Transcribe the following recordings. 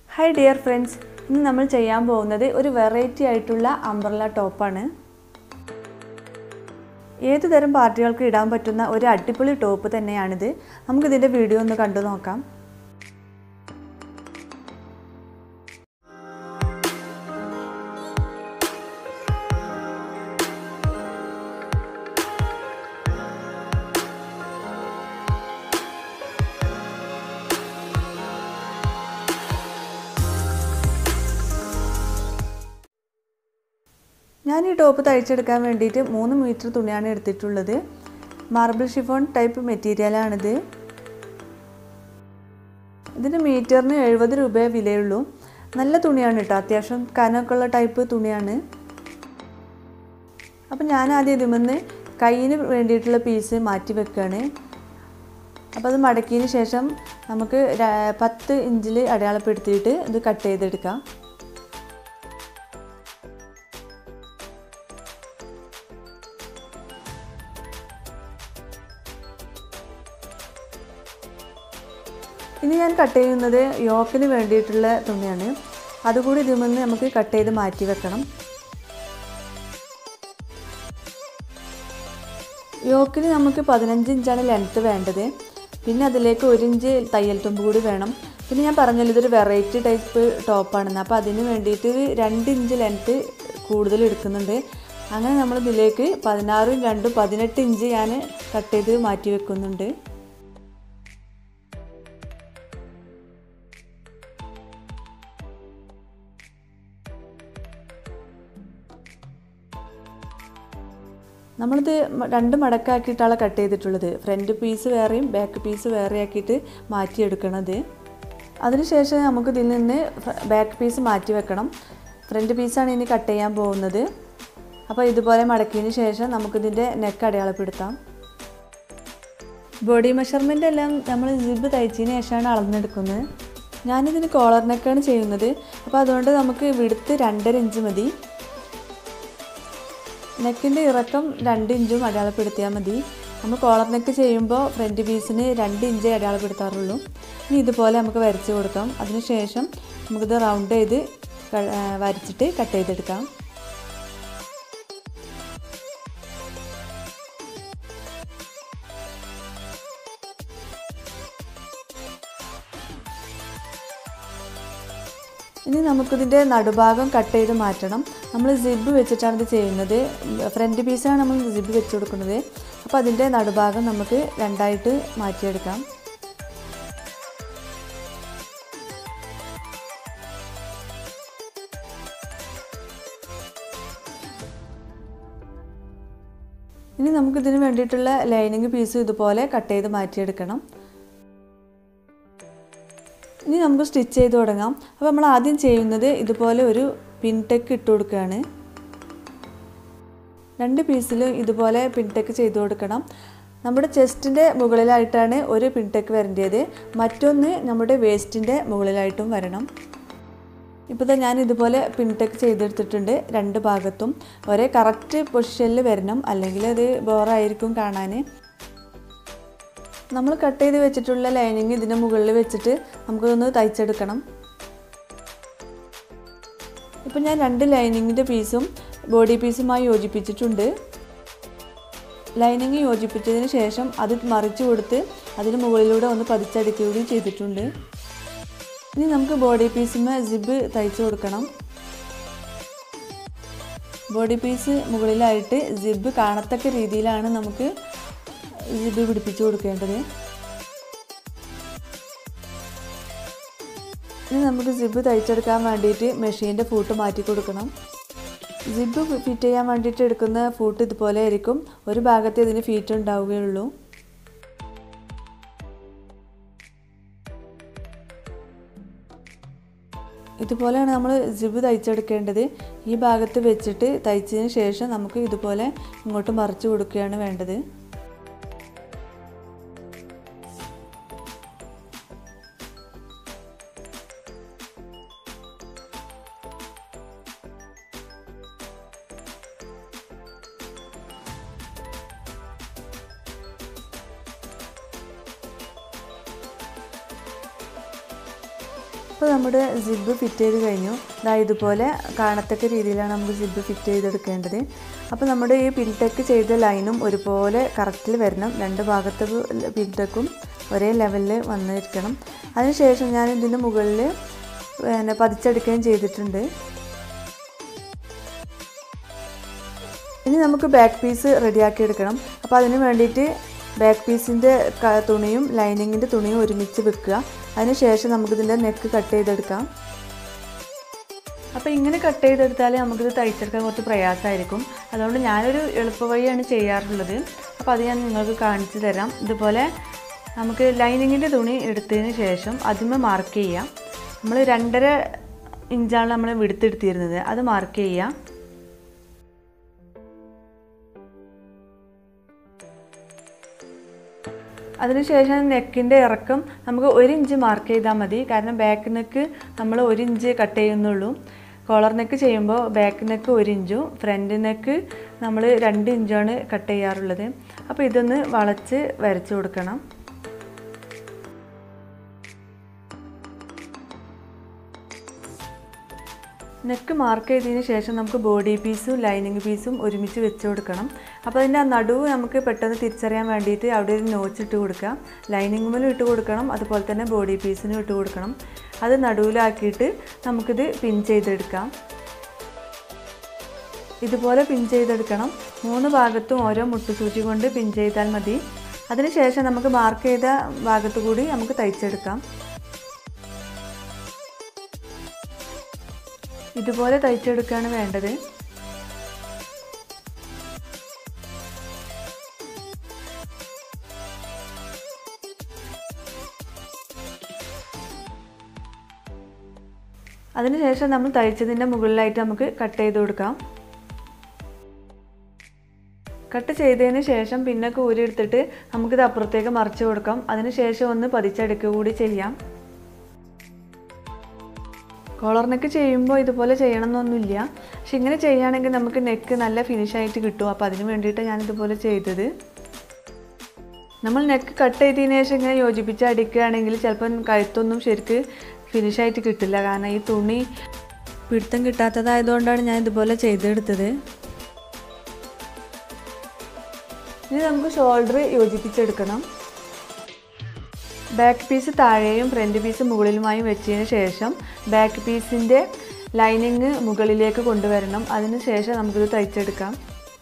hi dear friends ഇന്ന് നമ്മൾ ചെയ്യാൻ പോകുന്നത് ഒരു വെറൈറ്റി ആയിട്ടുള്ള അംബ്രല ടോപ്പാണ് ഏതു തരം പാർട്ടികൾക്ക് ഇടാൻ പറ്റുന്ന ഒരു അടിപൊളി ടോപ്പ് തന്നെയാണിത് നമുക്കിതിൻ്റെ വീഡിയോ ഒന്ന് കണ്ടു നോക്കാം ഞാൻ ഈ ടോപ്പ് തയ്ച്ചെടുക്കാൻ വേണ്ടിയിട്ട് മൂന്ന് മീറ്റർ തുണിയാണ് എടുത്തിട്ടുള്ളത് മാർബിൾ ഷിഫോൺ ടൈപ്പ് മെറ്റീരിയലാണിത് ഇതിന് മീറ്ററിന് എഴുപത് രൂപയെ വിലയുള്ളൂ നല്ല തുണിയാണ് കേട്ടോ അത്യാവശ്യം കനമൊക്കെ ഉള്ള ടൈപ്പ് തുണിയാണ് അപ്പം ഞാൻ ആദ്യം ഇതിമെന്ന് കയ്യിന് വേണ്ടിയിട്ടുള്ള പീസ് മാറ്റി വെക്കുകയാണ് അപ്പോൾ അത് മടക്കിയതിന് ശേഷം നമുക്ക് പത്ത് ഇഞ്ചിൽ അടയാളപ്പെടുത്തിയിട്ട് ഇത് കട്ട് ചെയ്തെടുക്കാം ഇനി ഞാൻ കട്ട് ചെയ്യുന്നത് യോക്കിന് വേണ്ടിയിട്ടുള്ള തുണിയാണ് അതുകൂടി ഇതിൽ നിന്ന് നമുക്ക് കട്ട് ചെയ്ത് മാറ്റി വെക്കണം യോക്കിന് നമുക്ക് പതിനഞ്ച് ഇഞ്ചാണ് ലെങ്ത്ത് വേണ്ടത് പിന്നെ അതിലേക്ക് ഒരു ഇഞ്ച് തയ്യൽ തുമ്പ് കൂടി വേണം പിന്നെ ഞാൻ പറഞ്ഞല്ലോ ഇതൊരു വെറൈറ്റി ടൈപ്പ് ടോപ്പാണെന്ന് അപ്പോൾ അതിന് വേണ്ടിയിട്ട് രണ്ട് ഇഞ്ച് ലെങ്ത്ത് കൂടുതൽ എടുക്കുന്നുണ്ട് അങ്ങനെ നമ്മൾ ഇതിലേക്ക് പതിനാറും രണ്ടും പതിനെട്ട് ഇഞ്ച് ഞാൻ കട്ട് ചെയ്ത് മാറ്റി വെക്കുന്നുണ്ട് നമ്മളിത് രണ്ട് മടക്കാക്കിയിട്ടാണ് കട്ട് ചെയ്തിട്ടുള്ളത് ഫ്രണ്ട് പീസ് വേറെയും ബാക്ക് പീസ് വേറെ ആക്കിയിട്ട് മാറ്റിയെടുക്കണത് അതിനുശേഷം നമുക്ക് ഇതിൽ നിന്ന് ബാക്ക് പീസ് മാറ്റി വെക്കണം ഫ്രണ്ട് പീസാണ് ഇനി കട്ട് ചെയ്യാൻ പോകുന്നത് അപ്പോൾ ഇതുപോലെ മടക്കിയതിന് ശേഷം നമുക്കിതിൻ്റെ നെക്ക് അടയാളപ്പെടുത്താം ബോഡി മെഷർമെൻ്റ് എല്ലാം നമ്മൾ ജിബ് തയ്ച്ചതിന് ശേഷമാണ് അളന്നെടുക്കുന്നത് ഞാനിതിന് കോളർ നെക്കാണ് ചെയ്യുന്നത് അപ്പോൾ അതുകൊണ്ട് നമുക്ക് വിടുത്ത് രണ്ടര ഇഞ്ച് മതി നെക്കിൻ്റെ ഇറക്കം രണ്ട് ഇഞ്ചും അടയാളപ്പെടുത്തിയാൽ മതി നമ്മൾ കോളർ നെക്ക് ചെയ്യുമ്പോൾ ഫ്രണ്ട് പീസിന് രണ്ട് ഇഞ്ചേ അടയാളപ്പെടുത്താറുള്ളൂ ഇനി ഇതുപോലെ നമുക്ക് വരച്ച് കൊടുക്കാം അതിനുശേഷം നമുക്കിത് റൗണ്ട് ചെയ്ത് വരച്ചിട്ട് കട്ട് ചെയ്തെടുക്കാം ഇനി നമുക്കിതിൻ്റെ നടുഭാഗം കട്ട് ചെയ്ത് മാറ്റണം നമ്മൾ സിബ് വെച്ചിട്ടാണ് ഇത് ചെയ്യുന്നത് ഫ്രണ്ട് പീസാണ് നമ്മൾ സിബ് വെച്ച് കൊടുക്കുന്നത് അപ്പോൾ അതിൻ്റെ നടുഭാഗം നമുക്ക് രണ്ടായിട്ട് മാറ്റിയെടുക്കാം ഇനി നമുക്കിതിന് വേണ്ടിയിട്ടുള്ള ലൈനിങ് പീസ് ഇതുപോലെ കട്ട് ചെയ്ത് മാറ്റിയെടുക്കണം ഇനി നമുക്ക് സ്റ്റിച്ച് ചെയ്ത് തുടങ്ങാം അപ്പോൾ നമ്മൾ ആദ്യം ചെയ്യുന്നത് ഇതുപോലെ ഒരു പിൻടെക്ക് ഇട്ട് കൊടുക്കുകയാണ് രണ്ട് പീസിലും ഇതുപോലെ പിൻടെക്ക് ചെയ്ത് കൊടുക്കണം നമ്മുടെ ചെസ്റ്റിൻ്റെ മുകളിലായിട്ടാണ് ഒരു പിൻടെക്ക് വരേണ്ടത് മറ്റൊന്ന് നമ്മുടെ വേസ്റ്റിൻ്റെ മുകളിലായിട്ടും വരണം ഇപ്പോൾ ഞാൻ ഇതുപോലെ പിൻടെക്ക് ചെയ്തെടുത്തിട്ടുണ്ട് രണ്ട് ഭാഗത്തും ഒരേ കറക്റ്റ് പൊസിഷനിൽ വരണം അല്ലെങ്കിൽ അത് ബോറായിരിക്കും കാണാൻ നമ്മൾ കട്ട് ചെയ്ത് വെച്ചിട്ടുള്ള ലൈനിങ് ഇതിൻ്റെ മുകളിൽ വെച്ചിട്ട് നമുക്കൊന്ന് തയ്ച്ചെടുക്കണം ഇപ്പം ഞാൻ രണ്ട് ലൈനിങ്ങിൻ്റെ പീസും ബോഡി പീസുമായി യോജിപ്പിച്ചിട്ടുണ്ട് ലൈനിങ് യോജിപ്പിച്ചതിന് ശേഷം അത് മറിച്ച് കൊടുത്ത് അതിന് മുകളിലൂടെ ഒന്ന് പതിച്ചടിക്കുകയും ചെയ്തിട്ടുണ്ട് ഇനി നമുക്ക് ബോഡി പീസിന് സിബ് തയ്ച്ചു കൊടുക്കണം ബോഡി പീസ് മുകളിലായിട്ട് സിബ് കാണത്തക്ക രീതിയിലാണ് നമുക്ക് സിബ് പിടിപ്പിച്ചു കൊടുക്കേണ്ടത് ഇനി നമുക്ക് സിബ് തയ്ച്ചെടുക്കാൻ വേണ്ടിയിട്ട് മെഷീൻ്റെ ഫൂട്ട് മാറ്റി കൊടുക്കണം സിബ് ഫിറ്റ് ചെയ്യാൻ വേണ്ടിയിട്ട് എടുക്കുന്ന ഫൂട്ട് ഇതുപോലെ ആയിരിക്കും ഒരു ഭാഗത്ത് ഇതിന് ഫീറ്റ് ഉണ്ടാവുകയുള്ളൂ ഇതുപോലെയാണ് നമ്മൾ സിബ് തയ്ച്ചെടുക്കേണ്ടത് ഈ ഭാഗത്ത് വെച്ചിട്ട് തയ്ച്ചതിന് ശേഷം നമുക്ക് ഇതുപോലെ ഇങ്ങോട്ട് മറിച്ച് കൊടുക്കുകയാണ് വേണ്ടത് അപ്പോൾ നമ്മുടെ സിബ് ഫിറ്റ് ചെയ്ത് കഴിഞ്ഞു ഇതാ ഇതുപോലെ കാണത്തക്ക രീതിയിലാണ് നമുക്ക് സിബ് ഫിറ്റ് ചെയ്തെടുക്കേണ്ടത് അപ്പോൾ നമ്മുടെ ഈ പിൻടെക്ക് ചെയ്ത ലൈനും ഒരുപോലെ കറക്റ്റിൽ വരണം രണ്ട് ഭാഗത്തെ പിൻടെക്കും ഒരേ ലെവലിൽ വന്നിരിക്കണം അതിനുശേഷം ഞാൻ ഇതിന് മുകളിൽ പിന്നെ പതിച്ചെടുക്കുകയും ചെയ്തിട്ടുണ്ട് ഇനി നമുക്ക് ബാക്ക് പീസ് റെഡിയാക്കി എടുക്കണം അപ്പോൾ അതിന് വേണ്ടിയിട്ട് ബാക്ക് പീസിൻ്റെ തുണിയും ലൈനിങ്ങിൻ്റെ തുണിയും ഒരുമിച്ച് വെക്കുക അതിനുശേഷം നമുക്കിതിൻ്റെ നെക്ക് കട്ട് ചെയ്തെടുക്കാം അപ്പോൾ ഇങ്ങനെ കട്ട് ചെയ്തെടുത്താൽ നമുക്കിത് തയ്ച്ചെടുക്കാൻ കുറച്ച് പ്രയാസമായിരിക്കും അതുകൊണ്ട് ഞാനൊരു എളുപ്പ വഴിയാണ് ചെയ്യാറുള്ളത് അപ്പോൾ അത് ഞാൻ നിങ്ങൾക്ക് കാണിച്ചു തരാം ഇതുപോലെ നമുക്ക് ലൈനിങ്ങിൻ്റെ തുണി എടുത്തതിന് ശേഷം അതിന്മേ മാർക്ക് ചെയ്യാം നമ്മൾ രണ്ടര ഇഞ്ചാണ് നമ്മൾ വിടുത്തെടുത്തിരുന്നത് അത് മാർക്ക് ചെയ്യാം അതിനുശേഷം നെക്കിൻ്റെ ഇറക്കം നമുക്ക് ഒരു ഇഞ്ച് മാർക്ക് ചെയ്താൽ മതി കാരണം ബാക്ക് നെക്ക് നമ്മൾ ഒരു ഇഞ്ച് കട്ട് ചെയ്യുന്നുള്ളൂ കോളർ നെക്ക് ചെയ്യുമ്പോൾ ബാക്ക് നെക്ക് ഒരു ഇഞ്ചും ഫ്രണ്ട് നെക്ക് നമ്മൾ രണ്ട് ഇഞ്ചാണ് കട്ട് ചെയ്യാറുള്ളത് അപ്പോൾ ഇതൊന്ന് വളച്ച് വരച്ച് കൊടുക്കണം നെക്ക് മാർക്ക് ചെയ്തതിന് ശേഷം നമുക്ക് ബോഡി പീസും ലൈനിങ് പീസും ഒരുമിച്ച് വെച്ച് കൊടുക്കണം അപ്പോൾ അതിൻ്റെ ആ നടുവ് നമുക്ക് പെട്ടെന്ന് തിരിച്ചറിയാൻ വേണ്ടിയിട്ട് അവിടെ ഒരു നോച്ച് ഇട്ട് കൊടുക്കുക ലൈനിങ്ങുമിലും ഇട്ട് കൊടുക്കണം അതുപോലെ തന്നെ ബോഡി പീസിനും ഇട്ട് കൊടുക്കണം അത് നടുവിലാക്കിയിട്ട് നമുക്കിത് പിൻ ചെയ്തെടുക്കാം ഇതുപോലെ പിൻ ചെയ്തെടുക്കണം മൂന്ന് ഭാഗത്തും ഓരോ മുട്ടുസൂചി കൊണ്ട് പിൻ ചെയ്താൽ മതി അതിനുശേഷം നമുക്ക് മാർക്ക് ചെയ്ത ഭാഗത്തു കൂടി നമുക്ക് തയ്ച്ചെടുക്കാം ഇതുപോലെ തയ്ച്ചെടുക്കുകയാണ് വേണ്ടത് അതിനുശേഷം നമ്മൾ തയ്ച്ചതിൻ്റെ മുകളിലായിട്ട് നമുക്ക് കട്ട് ചെയ്ത് കൊടുക്കാം കട്ട് ചെയ്തതിന് ശേഷം പിന്നെ കൂരി എടുത്തിട്ട് നമുക്കിത് അപ്പുറത്തേക്ക് മറിച്ച് കൊടുക്കാം അതിനുശേഷം ഒന്ന് പതിച്ചെടുക്കുക കൂടി ചെയ്യാം കോളർ നെക്ക് ചെയ്യുമ്പോൾ ഇതുപോലെ ചെയ്യണം എന്നൊന്നുമില്ല പക്ഷെ ഇങ്ങനെ ചെയ്യുകയാണെങ്കിൽ നമുക്ക് നെക്ക് നല്ല ഫിനിഷായിട്ട് കിട്ടും അപ്പോൾ അതിന് വേണ്ടിയിട്ട് ഞാൻ ഇതുപോലെ ചെയ്തത് നമ്മൾ നെക്ക് കട്ട് ചെയ്തതിന് ശേഷം ഇങ്ങനെ യോജിപ്പിച്ച് അടിക്കുകയാണെങ്കിൽ ചിലപ്പം കഴുത്തൊന്നും ശരിക്ക് ഫിനിഷായിട്ട് കിട്ടില്ല കാരണം ഈ തുണി പിടുത്തം കിട്ടാത്തതായതുകൊണ്ടാണ് ഞാൻ ഇതുപോലെ ചെയ്തെടുത്തത് ഇനി നമുക്ക് ഷോൾഡർ യോജിപ്പിച്ചെടുക്കണം ബാക്ക് പീസ് താഴെയും ഫ്രണ്ട് പീസ് മുകളിലുമായും വെച്ചതിന് ശേഷം ബാക്ക് പീസിൻ്റെ ലൈനിങ് മുകളിലേക്ക് കൊണ്ടുവരണം അതിന് ശേഷം നമുക്കിത് തയ്ച്ചെടുക്കാം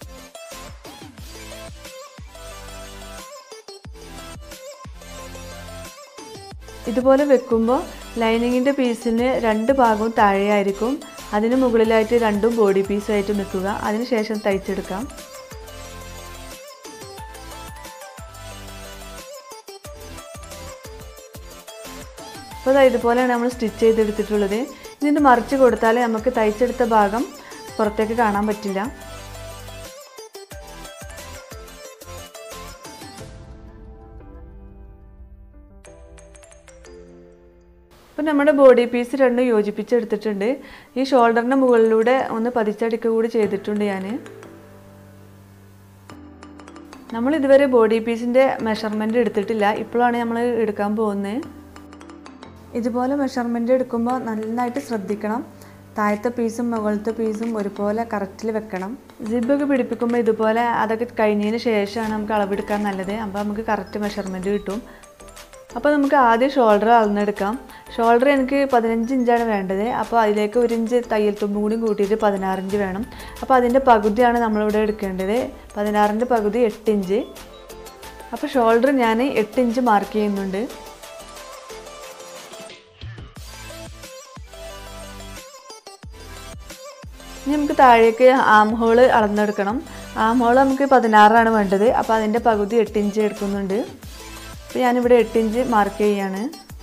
ഇതുപോലെ വെക്കുമ്പോൾ ലൈനിങ്ങിൻ്റെ പീസിന് രണ്ട് ഭാഗവും താഴെയായിരിക്കും അതിന് മുകളിലായിട്ട് രണ്ടും ബോഡി പീസുമായിട്ട് വെക്കുക അതിന് ശേഷം തയ്ച്ചെടുക്കാം അപ്പോൾ അതാ ഇതുപോലെയാണ് നമ്മൾ സ്റ്റിച്ച് ചെയ്തെടുത്തിട്ടുള്ളത് ഇതിൻ്റെ മറിച്ച് കൊടുത്താൽ നമുക്ക് തയ്ച്ചെടുത്ത ഭാഗം പുറത്തേക്ക് കാണാൻ പറ്റില്ല അപ്പോൾ നമ്മുടെ ബോഡി പീസ് രണ്ടും യോജിപ്പിച്ചെടുത്തിട്ടുണ്ട് ഈ ഷോൾഡറിൻ്റെ മുകളിലൂടെ ഒന്ന് പതിച്ചടിക്കുക കൂടി ചെയ്തിട്ടുണ്ട് ഞാൻ നമ്മൾ ഇതുവരെ ബോഡി പീസിൻ്റെ മെഷർമെൻറ്റ് എടുത്തിട്ടില്ല ഇപ്പോഴാണ് നമ്മൾ എടുക്കാൻ പോകുന്നത് ഇതുപോലെ മെഷർമെൻറ്റ് എടുക്കുമ്പോൾ നന്നായിട്ട് ശ്രദ്ധിക്കണം താഴത്തെ പീസും മുകളിലത്തെ പീസും ഒരുപോലെ കറക്റ്റിൽ വെക്കണം സിബൊക്കെ പിടിപ്പിക്കുമ്പോൾ ഇതുപോലെ അതൊക്കെ കഴിഞ്ഞതിന് ശേഷമാണ് നമുക്ക് അളവെടുക്കാൻ നല്ലത് അപ്പോൾ നമുക്ക് കറക്റ്റ് മെഷർമെൻറ്റ് കിട്ടും അപ്പോൾ നമുക്ക് ആദ്യം ഷോൾഡർ അളന്നെടുക്കാം ഷോൾഡർ എനിക്ക് പതിനഞ്ച് ഇഞ്ചാണ് വേണ്ടത് അപ്പോൾ അതിലേക്ക് ഒരു ഇഞ്ച് തയ്യൽ തുമ്പും കൂടി കൂട്ടിയിട്ട് പതിനാറ് ഇഞ്ച് വേണം അപ്പോൾ അതിൻ്റെ പകുതിയാണ് നമ്മളിവിടെ എടുക്കേണ്ടത് പതിനാറിൻ്റെ പകുതി എട്ട് ഇഞ്ച് അപ്പോൾ ഷോൾഡർ ഞാൻ എട്ട് ഇഞ്ച് മാർക്ക് ചെയ്യുന്നുണ്ട് ഇനി നമുക്ക് താഴേക്ക് ആം ഹോള് അളന്നെടുക്കണം ആം ഹോൾ നമുക്ക് പതിനാറാണ് വേണ്ടത് അപ്പോൾ അതിൻ്റെ പകുതി എട്ട് ഇഞ്ച് എടുക്കുന്നുണ്ട് അപ്പോൾ ഞാനിവിടെ എട്ട് ഇഞ്ച് മാർക്ക് ചെയ്യാണ്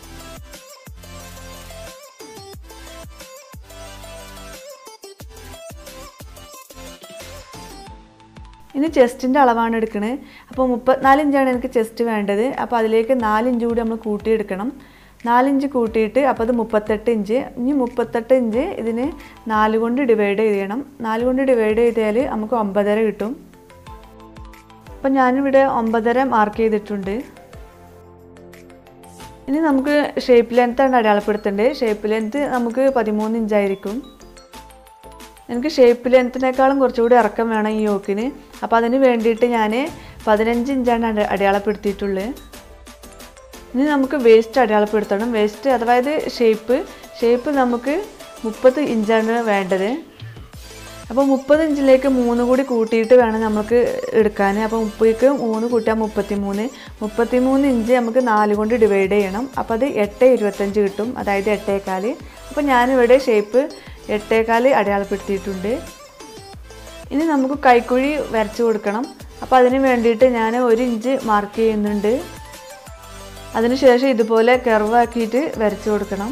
ഇനി ചെസ്റ്റിൻ്റെ അളവാണ് എടുക്കുന്നത് അപ്പോൾ മുപ്പത്തിനാല് ഇഞ്ചാണ് എനിക്ക് ചെസ്റ്റ് വേണ്ടത് അപ്പോൾ അതിലേക്ക് നാല് ഇഞ്ച് കൂടി നമ്മൾ കൂട്ടിയെടുക്കണം നാലിഞ്ച് കൂട്ടിയിട്ട് അപ്പോൾ അത് മുപ്പത്തെട്ട് ഇഞ്ച് ഇനി മുപ്പത്തെട്ട് ഇഞ്ച് ഇതിന് നാല് കൊണ്ട് ഡിവൈഡ് ചെയ്യണം നാല് കൊണ്ട് ഡിവൈഡ് ചെയ്താൽ നമുക്ക് ഒമ്പതര കിട്ടും അപ്പം ഞാനിവിടെ ഒമ്പതര മാർക്ക് ചെയ്തിട്ടുണ്ട് ഇനി നമുക്ക് ഷേപ്പ് ലെങ്ത്താണ് അടയാളപ്പെടുത്തേണ്ടത് ഷേപ്പ് ലെങ്ത്ത് നമുക്ക് പതിമൂന്ന് ഇഞ്ചായിരിക്കും എനിക്ക് ഷേപ്പ് ലെങ്ത്തിനേക്കാളും കുറച്ചുകൂടി ഇറക്കം വേണം ഈ യോക്കിന് അപ്പോൾ അതിന് വേണ്ടിയിട്ട് ഞാൻ പതിനഞ്ച് ഇഞ്ചാണ് അട- അടയാളപ്പെടുത്തിയിട്ടുള്ളത് ഇനി നമുക്ക് വേസ്റ്റ് അടയാളപ്പെടുത്തണം വേസ്റ്റ് അതായത് ഷേപ്പ് ഷേപ്പ് നമുക്ക് മുപ്പത് ഇഞ്ചാണ് വേണ്ടത് അപ്പോൾ മുപ്പത് ഇഞ്ചിലേക്ക് മൂന്ന് കൂടി കൂട്ടിയിട്ട് വേണം നമുക്ക് എടുക്കാൻ അപ്പോൾ മുപ്പതിക്ക് മൂന്ന് കൂട്ടിയാൽ മുപ്പത്തി മൂന്ന് മുപ്പത്തി മൂന്ന് ഇഞ്ച് നമുക്ക് നാല് കൊണ്ട് ഡിവൈഡ് ചെയ്യണം അപ്പോൾ അത് എട്ട് ഇരുപത്തഞ്ച് കിട്ടും അതായത് എട്ടേക്കാൽ അപ്പോൾ ഞാനിവിടെ ഷേപ്പ് എട്ടേക്കാൽ അടയാളപ്പെടുത്തിയിട്ടുണ്ട് ഇനി നമുക്ക് കൈക്കുഴി വരച്ച് കൊടുക്കണം അപ്പോൾ അതിന് വേണ്ടിയിട്ട് ഞാൻ ഒരു ഇഞ്ച് മാർക്ക് ചെയ്യുന്നുണ്ട് അതിനുശേഷം ഇതുപോലെ കർവാക്കിയിട്ട് വരച്ച് കൊടുക്കണം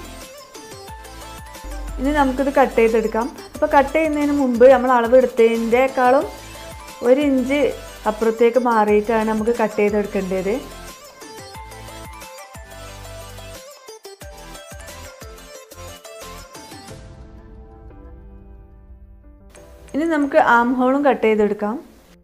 ഇനി നമുക്കിത് കട്ട് ചെയ്തെടുക്കാം അപ്പോൾ കട്ട് ചെയ്യുന്നതിന് മുമ്പ് നമ്മൾ അളവ് എടുത്തതിൻ്റെക്കാളും ഒരു ഇഞ്ച് അപ്പുറത്തേക്ക് മാറിയിട്ടാണ് നമുക്ക് കട്ട് ചെയ്തെടുക്കേണ്ടത് ഇനി നമുക്ക് ആം ഹോളും കട്ട് ചെയ്തെടുക്കാം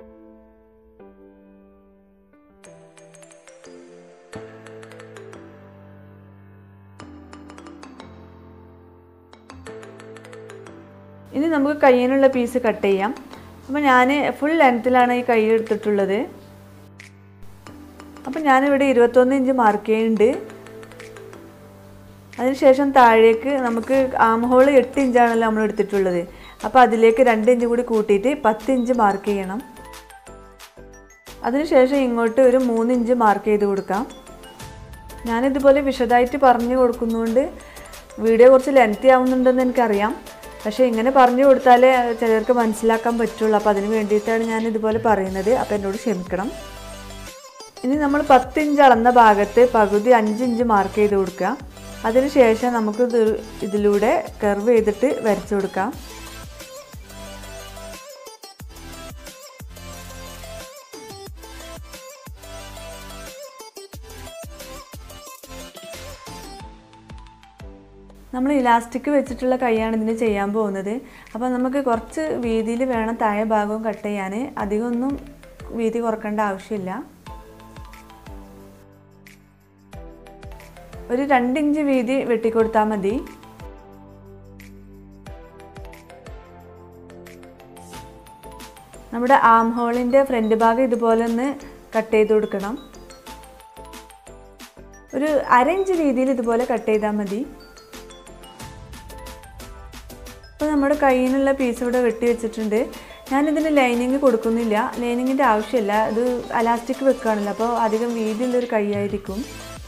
ഇനി നമുക്ക് കയ്യിനുള്ള പീസ് കട്ട് ചെയ്യാം അപ്പോൾ ഞാൻ ഫുൾ ലെങ്ത്തിലാണ് ഈ കൈ എടുത്തിട്ടുള്ളത് അപ്പോൾ ഞാനിവിടെ ഇരുപത്തൊന്ന് ഇഞ്ച് മാർക്ക് ചെയ്യുന്നുണ്ട് അതിനുശേഷം താഴേക്ക് നമുക്ക് ആം ഹോൾ എട്ട് ഇഞ്ചാണല്ലോ നമ്മൾ എടുത്തിട്ടുള്ളത് അപ്പോൾ അതിലേക്ക് രണ്ട് ഇഞ്ച് കൂടി കൂട്ടിയിട്ട് പത്ത് ഇഞ്ച് മാർക്ക് ചെയ്യണം അതിനുശേഷം ഇങ്ങോട്ട് ഒരു മൂന്ന് ഇഞ്ച് മാർക്ക് ചെയ്ത് കൊടുക്കാം ഞാനിതുപോലെ വിശദമായിട്ട് പറഞ്ഞു കൊടുക്കുന്നതുകൊണ്ട് വീഡിയോ കുറച്ച് ലെങ്തി ആവുന്നുണ്ടെന്ന് എനിക്കറിയാം പക്ഷേ ഇങ്ങനെ പറഞ്ഞു കൊടുത്താലേ ചിലർക്ക് മനസ്സിലാക്കാൻ പറ്റുള്ളൂ അപ്പോൾ അതിന് വേണ്ടിയിട്ടാണ് ഞാൻ ഇതുപോലെ പറയുന്നത് അപ്പോൾ എന്നോട് ക്ഷമിക്കണം ഇനി നമ്മൾ പത്ത് ഇഞ്ച് അളന്ന ഭാഗത്ത് പകുതി അഞ്ച് ഇഞ്ച് മാർക്ക് ചെയ്ത് കൊടുക്കുക അതിനുശേഷം നമുക്ക് ഇത് ഇതിലൂടെ കർവ് ചെയ്തിട്ട് വരച്ചു കൊടുക്കാം നമ്മൾ ഇലാസ്റ്റിക് വെച്ചിട്ടുള്ള കൈയാണ് ഇതിന് ചെയ്യാൻ പോകുന്നത് അപ്പോൾ നമുക്ക് കുറച്ച് വീതിയിൽ വേണം താഴെ ഭാഗവും കട്ട് ചെയ്യാൻ അധികമൊന്നും വീതി കുറക്കേണ്ട ആവശ്യമില്ല ഒരു രണ്ട് ഇഞ്ച് വീതി വെട്ടിക്കൊടുത്താൽ മതി നമ്മുടെ ആം ഹോളിൻ്റെ ഫ്രണ്ട് ഭാഗം ഇതുപോലെ ഒന്ന് കട്ട് ചെയ്ത് കൊടുക്കണം ഒരു അര ഇഞ്ച് വീതിയിൽ ഇതുപോലെ കട്ട് ചെയ്താൽ മതി അപ്പോൾ നമ്മുടെ കയ്യിനുള്ള പീസ് ഇവിടെ വെട്ടി വെച്ചിട്ടുണ്ട് ഞാനിതിന് ലൈനിങ് കൊടുക്കുന്നില്ല ലൈനിങ്ങിൻ്റെ ആവശ്യമില്ല ഇത് അലാസ്റ്റിക് വെക്കുകയാണല്ലോ അപ്പോൾ അധികം വീതിയുള്ളൊരു കൈയായിരിക്കും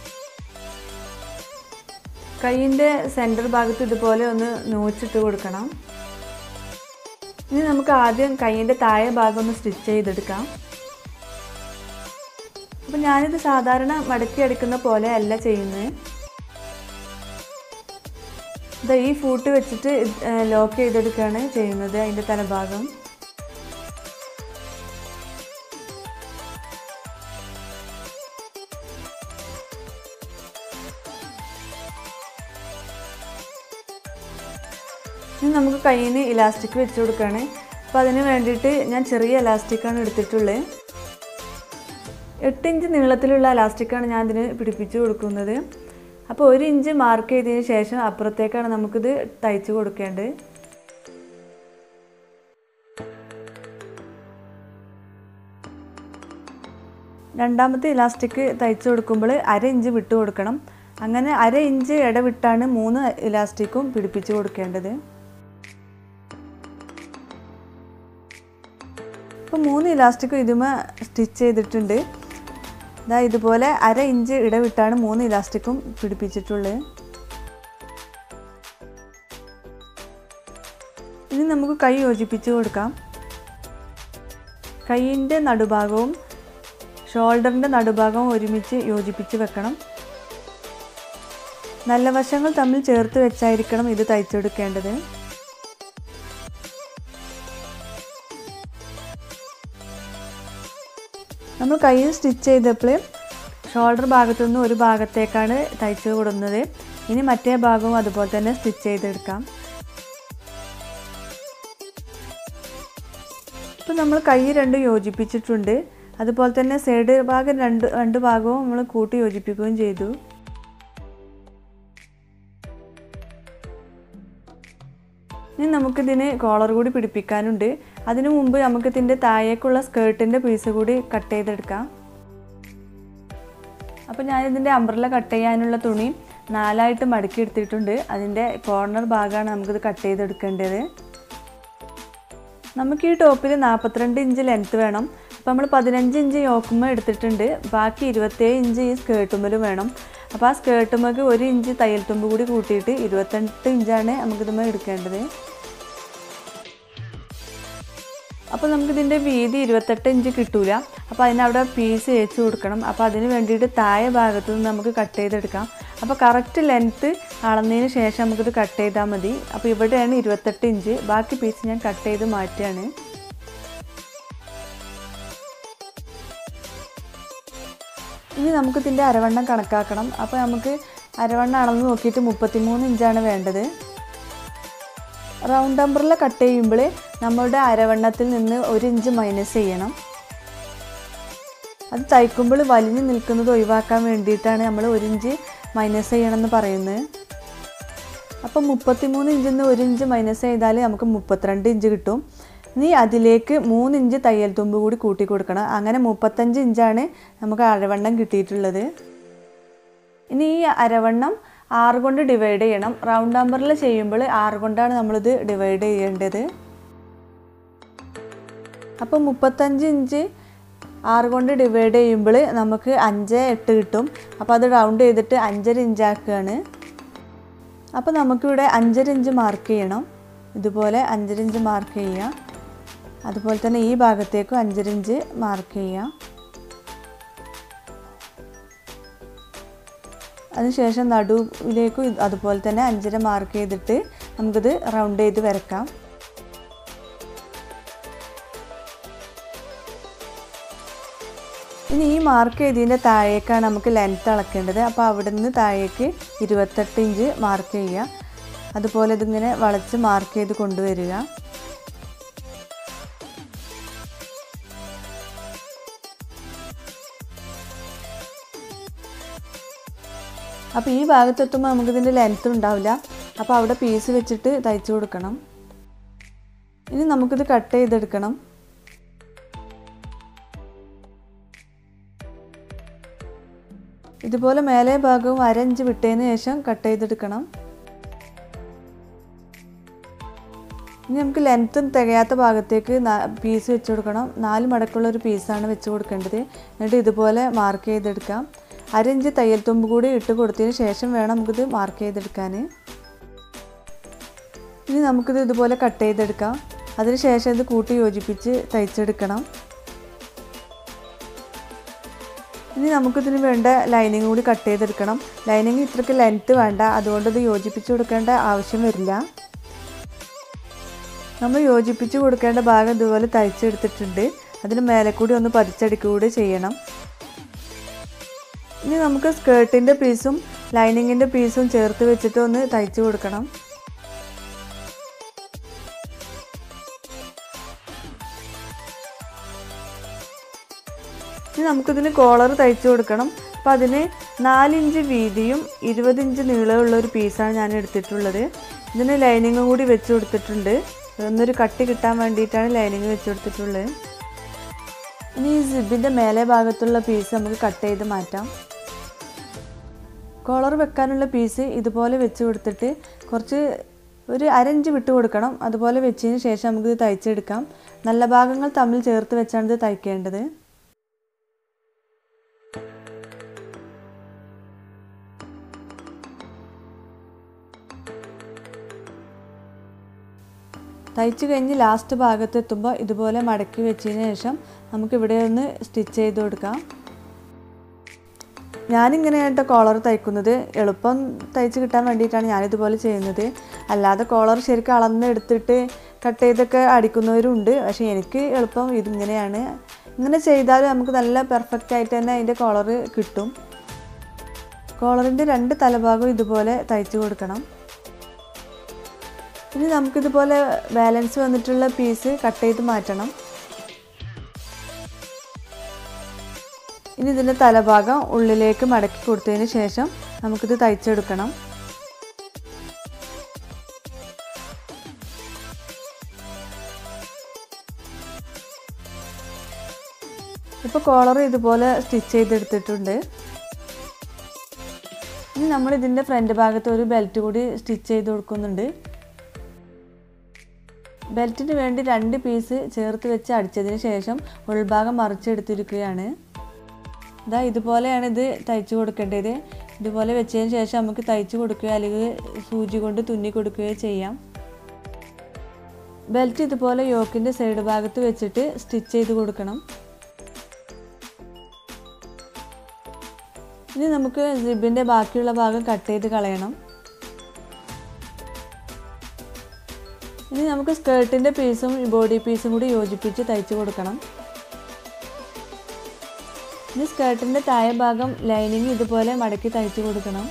കൈയിൻ്റെ സെൻറ്റർ ഭാഗത്ത് ഇതുപോലെ ഒന്ന് നോച്ചിട്ട് കൊടുക്കണം ഇനി നമുക്ക് ആദ്യം കൈയിൻ്റെ താഴെ ഭാഗം ഒന്ന് സ്റ്റിച്ച് ചെയ്തെടുക്കാം അപ്പം ഞാനിത് സാധാരണ മടക്കി അടിക്കുന്ന പോലെ അല്ല ചെയ്യുന്നത് ഇത് ഈ ഫൂട്ട് വെച്ചിട്ട് ലോക്ക് ചെയ്തെടുക്കുകയാണ് ചെയ്യുന്നത് അതിൻ്റെ തലഭാഗം ഇനി നമുക്ക് കയ്യിന് ഇലാസ്റ്റിക് വെച്ച് കൊടുക്കുകയാണ് അപ്പോൾ അതിന് വേണ്ടിയിട്ട് ഞാൻ ചെറിയ ഇലാസ്റ്റിക്കാണ് എടുത്തിട്ടുള്ളത് എട്ട് ഇഞ്ച് നീളത്തിലുള്ള ഇലാസ്റ്റിക്കാണ് ഞാൻ ഇതിന് പിടിപ്പിച്ച് കൊടുക്കുന്നത് അപ്പോൾ ഒരു ഇഞ്ച് മാർക്ക് ചെയ്തതിന് ശേഷം അപ്പുറത്തേക്കാണ് നമുക്കിത് തയ്ച്ച് കൊടുക്കേണ്ടത് രണ്ടാമത്തെ ഇലാസ്റ്റിക് തയ്ച്ച് കൊടുക്കുമ്പോൾ അര ഇഞ്ച് വിട്ട് കൊടുക്കണം അങ്ങനെ അര ഇഞ്ച് ഇടവിട്ടാണ് മൂന്ന് ഇലാസ്റ്റിക്കും പിടിപ്പിച്ച് കൊടുക്കേണ്ടത് ഇപ്പോൾ മൂന്ന് ഇലാസ്റ്റിക്കും ഇതുമ സ്റ്റിച്ച് ചെയ്തിട്ടുണ്ട് ഇതാ ഇതുപോലെ അര ഇഞ്ച് ഇടവിട്ടാണ് മൂന്ന് ഇലാസ്റ്റിക്കും പിടിപ്പിച്ചിട്ടുള്ളത് ഇനി നമുക്ക് കൈ യോജിപ്പിച്ച് കൊടുക്കാം കൈയിൻ്റെ നടുഭാഗവും ഷോൾഡറിൻ്റെ നടുഭാഗവും ഒരുമിച്ച് യോജിപ്പിച്ച് വെക്കണം നല്ല വശങ്ങൾ തമ്മിൽ ചേർത്ത് വെച്ചായിരിക്കണം ഇത് തയ്ച്ചെടുക്കേണ്ടത് നമ്മൾ കൈ സ്റ്റിച്ച് ചെയ്തപ്പോൾ ഷോൾഡർ ഭാഗത്തു നിന്ന് ഒരു ഭാഗത്തേക്കാണ് തയ്ച്ച് കൊടുക്കുന്നത് ഇനി മറ്റേ ഭാഗവും അതുപോലെ തന്നെ സ്റ്റിച്ച് ചെയ്തെടുക്കാം ഇപ്പോൾ നമ്മൾ കൈ രണ്ട് യോജിപ്പിച്ചിട്ടുണ്ട് അതുപോലെ തന്നെ സൈഡ് ഭാഗം രണ്ട് രണ്ട് ഭാഗവും നമ്മൾ കൂട്ടി യോജിപ്പിക്കുകയും ചെയ്തു ഇനി നമുക്കിതിന് കോളർ കൂടി പിടിപ്പിക്കാനുണ്ട് അതിനു മുമ്പ് നമുക്ക് ഇതിൻ്റെ താഴേക്കുള്ള സ്കേർട്ടിൻ്റെ പീസ് കൂടി കട്ട് ചെയ്തെടുക്കാം അപ്പോൾ ഞാനിതിൻ്റെ അംബ്രല കട്ട് ചെയ്യാനുള്ള തുണി നാലായിട്ട് മടക്കി എടുത്തിട്ടുണ്ട് അതിൻ്റെ കോർണർ ഭാഗമാണ് നമുക്കിത് കട്ട് ചെയ്തെടുക്കേണ്ടത് നമുക്ക് ഈ ടോപ്പിൽ നാൽപ്പത്തിരണ്ട് ഇഞ്ച് ലെങ്ത്ത് വേണം അപ്പോൾ നമ്മൾ പതിനഞ്ച് ഇഞ്ച് യോക്കുമ്പോൾ എടുത്തിട്ടുണ്ട് ബാക്കി ഇരുപത്തേഴ് ഇഞ്ച് ഈ സ്കേർട്ടുമ്മലും വേണം അപ്പോൾ ആ സ്കേർട്ടുമ്മക്ക് ഒരു ഇഞ്ച് തയ്യൽ തുമ്പ് കൂടി കൂട്ടിയിട്ട് ഇരുപത്തെട്ട് ഇഞ്ചാണ് നമുക്കിതുമ്മ എടുക്കേണ്ടത് അപ്പോൾ നമുക്കിതിൻ്റെ വീതി ഇരുപത്തെട്ട് ഇഞ്ച് കിട്ടൂല അപ്പോൾ അതിനവിടെ പീസ് തേച്ച് കൊടുക്കണം അപ്പോൾ അതിന് വേണ്ടിയിട്ട് താഴെ ഭാഗത്ത് നിന്ന് നമുക്ക് കട്ട് ചെയ്തെടുക്കാം അപ്പോൾ കറക്റ്റ് ലെങ്ത്ത് അളന്നതിന് ശേഷം നമുക്കിത് കട്ട് ചെയ്താൽ മതി അപ്പോൾ ഇവിടെയാണ് ഇരുപത്തെട്ട് ഇഞ്ച് ബാക്കി പീസ് ഞാൻ കട്ട് ചെയ്ത് മാറ്റുകയാണ് ഇനി നമുക്ക് ഇതിൻ്റെ അരവണ്ണം കണക്കാക്കണം അപ്പോൾ നമുക്ക് അരവണ്ണം അളന്ന് നോക്കിയിട്ട് മുപ്പത്തിമൂന്ന് ഇഞ്ചാണ് വേണ്ടത് റൗണ്ട് അമ്പറിൽ കട്ട് ചെയ്യുമ്പോൾ നമ്മളുടെ അരവണ്ണത്തിൽ നിന്ന് ഒരു ഇഞ്ച് മൈനസ് ചെയ്യണം അത് തയ്ക്കുമ്പോൾ വലിഞ്ഞു നിൽക്കുന്നത് ഒഴിവാക്കാൻ വേണ്ടിയിട്ടാണ് നമ്മൾ ഒരു ഇഞ്ച് മൈനസ് ചെയ്യണമെന്ന് പറയുന്നത് അപ്പോൾ മുപ്പത്തിമൂന്ന് ഇഞ്ചിൽ നിന്ന് ഒരു ഇഞ്ച് മൈനസ് ചെയ്താൽ നമുക്ക് മുപ്പത്തിരണ്ട് ഇഞ്ച് കിട്ടും ഇനി അതിലേക്ക് മൂന്ന് ഇഞ്ച് തയ്യൽ തുമ്പ് കൂടി കൂട്ടി കൊടുക്കണം അങ്ങനെ മുപ്പത്തഞ്ച് ഇഞ്ചാണ് നമുക്ക് അരവണ്ണം കിട്ടിയിട്ടുള്ളത് ഇനി ഈ അരവണ്ണം ആറ് കൊണ്ട് ഡിവൈഡ് ചെയ്യണം റൗണ്ട് നമ്പറിൽ ചെയ്യുമ്പോൾ ആറ് കൊണ്ടാണ് നമ്മളിത് ഡിവൈഡ് ചെയ്യേണ്ടത് അപ്പോൾ മുപ്പത്തഞ്ച് ഇഞ്ച് ആറ് കൊണ്ട് ഡിവൈഡ് ചെയ്യുമ്പോൾ നമുക്ക് അഞ്ച് എട്ട് കിട്ടും അപ്പോൾ അത് റൗണ്ട് ചെയ്തിട്ട് അഞ്ചര ഇഞ്ചാക്കുകയാണ് അപ്പോൾ നമുക്കിവിടെ അഞ്ചര ഇഞ്ച് മാർക്ക് ചെയ്യണം ഇതുപോലെ അഞ്ചര ഇഞ്ച് മാർക്ക് ചെയ്യാം അതുപോലെ തന്നെ ഈ ഭാഗത്തേക്കും അഞ്ചര ഇഞ്ച് മാർക്ക് ചെയ്യാം അതിനുശേഷം നടുവിലേക്കും ഇത് അതുപോലെ തന്നെ അഞ്ചര മാർക്ക് ചെയ്തിട്ട് നമുക്കിത് റൗണ്ട് ചെയ്ത് വരക്കാം ഇനി ഈ മാർക്ക് ചെയ്തതിൻ്റെ താഴേക്കാണ് നമുക്ക് ലെങ്ത്ത് അളക്കേണ്ടത് അപ്പോൾ അവിടെ നിന്ന് താഴേക്ക് ഇരുപത്തെട്ട് ഇഞ്ച് മാർക്ക് ചെയ്യുക അതുപോലെ ഇതിങ്ങനെ വളച്ച് മാർക്ക് ചെയ്ത് കൊണ്ടുവരിക അപ്പോൾ ഈ ഭാഗത്തെത്തുമ്പോൾ നമുക്കിതിൻ്റെ ലെങ്ത്ത് ഉണ്ടാവില്ല അപ്പോൾ അവിടെ പീസ് വെച്ചിട്ട് തയ്ച്ചു കൊടുക്കണം ഇനി നമുക്കിത് കട്ട് ചെയ്തെടുക്കണം ഇതുപോലെ മേലെ ഭാഗവും അരഞ്ച് വിട്ടതിന് ശേഷം കട്ട് ചെയ്തെടുക്കണം ഇനി നമുക്ക് ലെങ്ത്തും തികയാത്ത ഭാഗത്തേക്ക് പീസ് വെച്ച് കൊടുക്കണം നാല് മടക്കുള്ള ഒരു പീസാണ് വെച്ച് കൊടുക്കേണ്ടത് എന്നിട്ട് ഇതുപോലെ മാർക്ക് ചെയ്തെടുക്കാം അരഞ്ച് തയ്യൽ തുമ്പ് കൂടി ഇട്ട് കൊടുത്തതിന് ശേഷം വേണം നമുക്കിത് മാർക്ക് ചെയ്തെടുക്കാൻ ഇനി നമുക്കിത് ഇതുപോലെ കട്ട് ചെയ്തെടുക്കാം അതിനുശേഷം ഇത് കൂട്ടി യോജിപ്പിച്ച് തയ്ച്ചെടുക്കണം ഇനി നമുക്കിതിന് വേണ്ട ലൈനിങ് കൂടി കട്ട് ചെയ്തെടുക്കണം ലൈനിങ് ഇത്രയ്ക്ക് ലെങ്ത്ത് വേണ്ട അതുകൊണ്ട് ഇത് യോജിപ്പിച്ച് കൊടുക്കേണ്ട ആവശ്യം വരില്ല നമ്മൾ യോജിപ്പിച്ച് കൊടുക്കേണ്ട ഭാഗം ഇതുപോലെ തയ്ച്ചെടുത്തിട്ടുണ്ട് അതിന് മേലെ കൂടി ഒന്ന് പതിച്ചടിക്കുക കൂടി ചെയ്യണം ഇനി നമുക്ക് സ്കേർട്ടിൻ്റെ പീസും ലൈനിങ്ങിൻ്റെ പീസും ചേർത്ത് വെച്ചിട്ട് ഒന്ന് തയ്ച്ചു കൊടുക്കണം ഇനി നമുക്കിതിന് കോളർ തയ്ച്ചു കൊടുക്കണം അപ്പോൾ അതിന് നാലിഞ്ച് വീതിയും ഇരുപത് ഇഞ്ച് നീളമുള്ള ഒരു പീസാണ് ഞാൻ എടുത്തിട്ടുള്ളത് ഇതിന് ലൈനിങ്ങും കൂടി വെച്ച് കൊടുത്തിട്ടുണ്ട് ഒന്നൊരു കട്ടി കിട്ടാൻ വേണ്ടിയിട്ടാണ് ലൈനിങ് വെച്ച് കൊടുത്തിട്ടുള്ളത് ഇനി ഈ സിബിൻ്റെ മേലെ ഭാഗത്തുള്ള പീസ് നമുക്ക് കട്ട് ചെയ്ത് മാറ്റാം കോളർ വെക്കാനുള്ള പീസ് ഇതുപോലെ വെച്ച് കൊടുത്തിട്ട് കുറച്ച് ഒരു അരഞ്ച് വിട്ട് കൊടുക്കണം അതുപോലെ വെച്ചതിന് ശേഷം നമുക്ക് ഇത് തയ്ച്ചെടുക്കാം നല്ല ഭാഗങ്ങൾ തമ്മിൽ ചേർത്ത് വെച്ചാണ് ഇത് തയ്ക്കേണ്ടത് തയ്ച്ച് കഴിഞ്ഞ് ലാസ്റ്റ് ഭാഗത്ത് എത്തുമ്പോൾ ഇതുപോലെ മടക്കി വെച്ചതിന് ശേഷം നമുക്കിവിടെ ഒന്ന് സ്റ്റിച്ച് ചെയ്ത് കൊടുക്കാം ഞാനിങ്ങനെയായിട്ട് കോളർ തയ്ക്കുന്നത് എളുപ്പം തയ്ച്ച് കിട്ടാൻ വേണ്ടിയിട്ടാണ് ഞാനിതുപോലെ ചെയ്യുന്നത് അല്ലാതെ കോളർ ശരിക്കും അളന്നെടുത്തിട്ട് കട്ട് ചെയ്തൊക്കെ അടിക്കുന്നവരുണ്ട് പക്ഷേ എനിക്ക് എളുപ്പം ഇതിങ്ങനെയാണ് ഇങ്ങനെ ചെയ്താൽ നമുക്ക് നല്ല പെർഫെക്റ്റ് ആയിട്ട് തന്നെ അതിൻ്റെ കോളർ കിട്ടും കോളറിൻ്റെ രണ്ട് തലഭാഗവും ഇതുപോലെ തയ്ച്ച് കൊടുക്കണം ഇനി നമുക്കിതുപോലെ ബാലൻസ് വന്നിട്ടുള്ള പീസ് കട്ട് ചെയ്ത് മാറ്റണം ഇനി ഇതിൻ്റെ തലഭാഗം ഉള്ളിലേക്ക് മടക്കി കൊടുത്തതിന് ശേഷം നമുക്കിത് തയ്ച്ചെടുക്കണം ഇപ്പോൾ കോളർ ഇതുപോലെ സ്റ്റിച്ച് ചെയ്തെടുത്തിട്ടുണ്ട് ഇനി നമ്മൾ ഇതിൻ്റെ ഫ്രണ്ട് ഭാഗത്ത് ഒരു ബെൽറ്റ് കൂടി സ്റ്റിച്ച് ചെയ്ത് കൊടുക്കുന്നുണ്ട് ബെൽറ്റിന് വേണ്ടി രണ്ട് പീസ് ചേർത്ത് വെച്ച് അടിച്ചതിന് ശേഷം ഉൾഭാഗം മറിച്ചെടുത്തിരിക്കുകയാണ് ഇതാ ഇതുപോലെയാണ് ഇത് തയ്ച്ചു കൊടുക്കേണ്ടത് ഇതുപോലെ വെച്ചതിന് ശേഷം നമുക്ക് തയ്ച്ചു കൊടുക്കുകയോ അല്ലെങ്കിൽ സൂചി കൊണ്ട് തുന്നി കൊടുക്കുകയോ ചെയ്യാം ബെൽറ്റ് ഇതുപോലെ യോക്കിൻ്റെ സൈഡ് ഭാഗത്ത് വെച്ചിട്ട് സ്റ്റിച്ച് ചെയ്ത് കൊടുക്കണം ഇനി നമുക്ക് സിബിൻ്റെ ബാക്കിയുള്ള ഭാഗം കട്ട് ചെയ്ത് കളയണം ഇനി നമുക്ക് സ്കേർട്ടിൻ്റെ പീസും ബോഡി പീസും കൂടി യോജിപ്പിച്ച് തയ്ച്ചു കൊടുക്കണം ഇനി സ്കേർട്ടിൻ്റെ താഴെ ഭാഗം ലൈനിങ് ഇതുപോലെ മടക്കി തയ്ച്ചു കൊടുക്കണം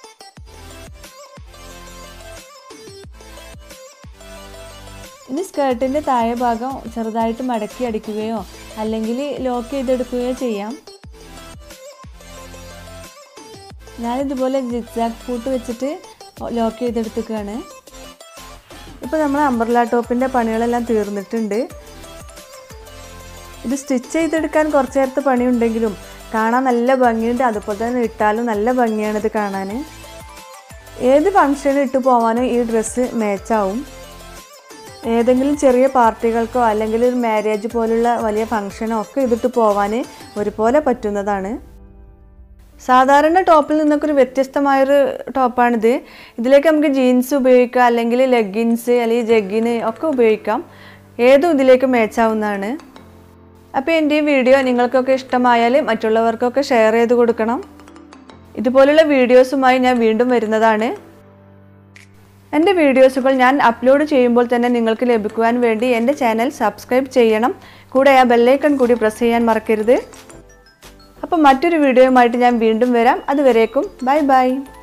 ഇനി സ്കേർട്ടിൻ്റെ താഴെ ഭാഗം ചെറുതായിട്ട് മടക്കി അടിക്കുകയോ അല്ലെങ്കിൽ ലോക്ക് ചെയ്തെടുക്കുകയോ ചെയ്യാം ഞാനിതുപോലെ ജിഗ്സാഗ് കൂട്ട് വെച്ചിട്ട് ലോക്ക് ചെയ്തെടുത്തേക്കാണ് ഇപ്പോൾ നമ്മൾ അംബർല ടോപ്പിൻ്റെ പണികളെല്ലാം തീർന്നിട്ടുണ്ട് ഇത് സ്റ്റിച്ച് ചെയ്തെടുക്കാൻ കുറച്ച് നേരത്തെ പണിയുണ്ടെങ്കിലും കാണാൻ നല്ല ഭംഗിയുണ്ട് അതുപോലെ തന്നെ ഇട്ടാലും നല്ല ഭംഗിയാണ് ഇത് കാണാൻ ഏത് ഫങ്ഷന് ഇട്ട് പോകാനും ഈ ഡ്രസ്സ് മാച്ചാവും ഏതെങ്കിലും ചെറിയ പാർട്ടികൾക്കോ അല്ലെങ്കിൽ ഒരു മാരേജ് പോലുള്ള വലിയ ഫങ്ഷനോ ഒക്കെ ഇതിട്ട് പോകാൻ ഒരുപോലെ പറ്റുന്നതാണ് സാധാരണ ടോപ്പിൽ നിന്നൊക്കെ ഒരു വ്യത്യസ്തമായൊരു ടോപ്പാണിത് ഇതിലേക്ക് നമുക്ക് ജീൻസ് ഉപയോഗിക്കാം അല്ലെങ്കിൽ ലെഗിൻസ് അല്ലെങ്കിൽ ജഗ്ഗിന് ഒക്കെ ഉപയോഗിക്കാം ഏതും ഇതിലേക്ക് മാച്ചാവുന്നതാണ് അപ്പോൾ എൻ്റെ ഈ വീഡിയോ നിങ്ങൾക്കൊക്കെ ഇഷ്ടമായാൽ മറ്റുള്ളവർക്കൊക്കെ ഷെയർ ചെയ്ത് കൊടുക്കണം ഇതുപോലുള്ള വീഡിയോസുമായി ഞാൻ വീണ്ടും വരുന്നതാണ് എൻ്റെ വീഡിയോസുകൾ ഞാൻ അപ്ലോഡ് ചെയ്യുമ്പോൾ തന്നെ നിങ്ങൾക്ക് ലഭിക്കുവാൻ വേണ്ടി എൻ്റെ ചാനൽ സബ്സ്ക്രൈബ് ചെയ്യണം കൂടെ ആ ബെല്ലൈക്കൺ കൂടി പ്രസ് ചെയ്യാൻ മറക്കരുത് അപ്പോൾ മറ്റൊരു വീഡിയോയുമായിട്ട് ഞാൻ വീണ്ടും വരാം അതുവരേക്കും ബൈ ബൈ